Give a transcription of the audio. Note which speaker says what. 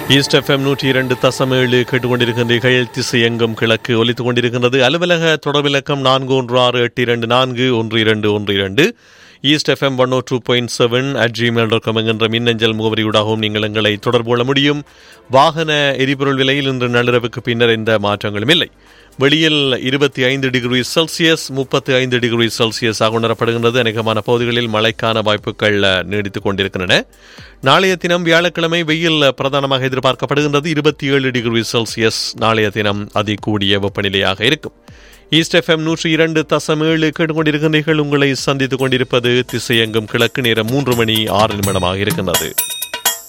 Speaker 1: east FM நூற்றி இரண்டு தசம் ஏழு கேட்டுக்கொண்டிருக்கின்றீர்கள் திசை எங்கும் கிழக்கு ஒலித்துக் கொண்டிருக்கின்றது அலுவலக தொடர்பிலக்கம் நான்கு ஒன்று ஆறு எட்டு இரண்டு நான்கு ஒன்று இரண்டு ஒன்று இரண்டு East FM one O two point seven at Gmail dot com என்கின்ற மின்னஞ்சல் முகவரியூடாகவும் நீங்கள் எங்களை தொடர்பு கொள்ள முடியும் வாகன எரிபொருள் விலையில் இன்று நள்ளிரவுக்கு பின்னர் எந்த மாற்றங்களும் இல்லை வெளியில் இருபத்தி ஐந்து டிகிரி செல்சியஸ் முப்பத்தி ஐந்து டிகிரி செல்சியஸாக உணரப்படுகின்றது அநேகமான பகுதிகளில் மழைக்கான வாய்ப்புகள் நீடித்துக் கொண்டிருக்கின்றன நாளைய தினம் வியாழக்கிழமை வெயில் பிரதானமாக எதிர்பார்க்கப்படுகின்றது இருபத்தி ஏழு டிகிரி செல்சியஸ் நாளைய தினம் அதி கூடிய வெப்பநிலையாக இருக்கும் ஈஸ்ட் எஃப்எம் நூற்றி இரண்டு தசம் ஏழு கேட்டுக்கொண்டிருக்கின்றீர்கள் உங்களை சந்தித்துக் கொண்டிருப்பது திசையெங்கும் கிழக்கு நேரம் மூன்று மணி ஆறு நிமிடமாக இருக்கின்றது